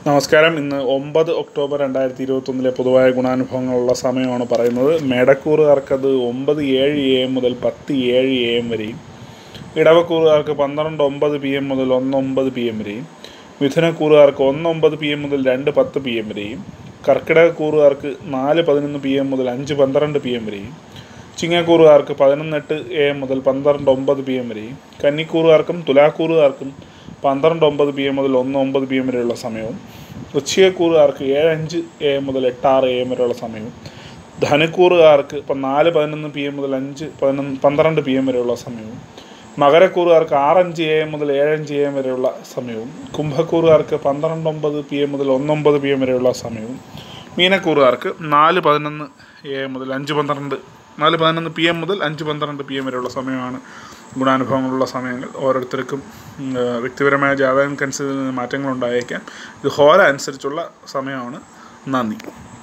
നമസ്കാരം ഇന്ന് ഒമ്പത് ഒക്ടോബർ രണ്ടായിരത്തി ഇരുപത്തൊന്നിലെ പൊതുവായ ഗുണാനുഭവങ്ങളുള്ള സമയമാണ് പറയുന്നത് മേടക്കൂറുകാർക്ക് അത് ഒമ്പത് ഏഴ് എ എം മുതൽ പത്ത് ഏഴ് എ എം വരെയും ഇടവക്കൂറുകാർക്ക് പന്ത്രണ്ട് ഒമ്പത് പി എം മുതൽ ഒന്ന് ഒമ്പത് പി എം വരെയും മിഥുനക്കൂറുകാർക്ക് ഒന്ന് ഒമ്പത് പി എം മുതൽ രണ്ട് പത്ത് പി എം വരെയും കർക്കിടകക്കൂറുകാർക്ക് നാല് പതിനൊന്ന് പി എം മുതൽ അഞ്ച് പന്ത്രണ്ട് പി എം വരെയും ചിങ്ങക്കൂറുകാർക്ക് പതിനൊന്നെട്ട് എ എം മുതൽ പന്ത്രണ്ട് ഒമ്പത് പി എം വരെയും കന്നിക്കൂറുകാർക്കും തുലാക്കൂറുകാർക്കും പന്ത്രണ്ട് ഒമ്പത് പി എം മുതൽ ഒന്ന് ഒമ്പത് പി എം വരെയുള്ള സമയവും വൃശ്ചികക്കൂറുകാർക്ക് ഏഴ് അഞ്ച് എ എം മുതൽ എട്ട് ആറ് എ എം വരെയുള്ള സമയവും ധനുക്കൂറുകാർക്ക് ഇപ്പം നാല് പതിനൊന്ന് പി എം മുതൽ അഞ്ച് പതിനൊന്ന് പന്ത്രണ്ട് പി എം വരെയുള്ള സമയവും മകരക്കൂറുകാർക്ക് ആറഞ്ച് എ എം മുതൽ ഏഴഞ്ച് എ എം വരെയുള്ള സമയവും കുംഭക്കൂറുകാർക്ക് പന്ത്രണ്ട് ഒമ്പത് പി എം മുതൽ ഒന്നൊമ്പത് പി എം വരെയുള്ള സമയവും മീനക്കൂറുകാർക്ക് നാല് പതിനൊന്ന് എ എം മുതൽ അഞ്ച് പന്ത്രണ്ട് നാല് പതിനൊന്ന് പി എം മുതൽ അഞ്ച് പന്ത്രണ്ട് പി എം വരെയുള്ള സമയമാണ് ഗുണാനുഭവങ്ങളുള്ള സമയങ്ങൾ ഓരോരുത്തർക്കും ഉം, ഏഹ്, വ്യക്തിപരമായ ജാതകങ്ങൾക്കനുസരിച്ച് മാറ്റങ്ങൾ ഉണ്ടായേക്കാം ഇത് ഹോര അനുസരിച്ചുള്ള സമയമാണ് നന്ദി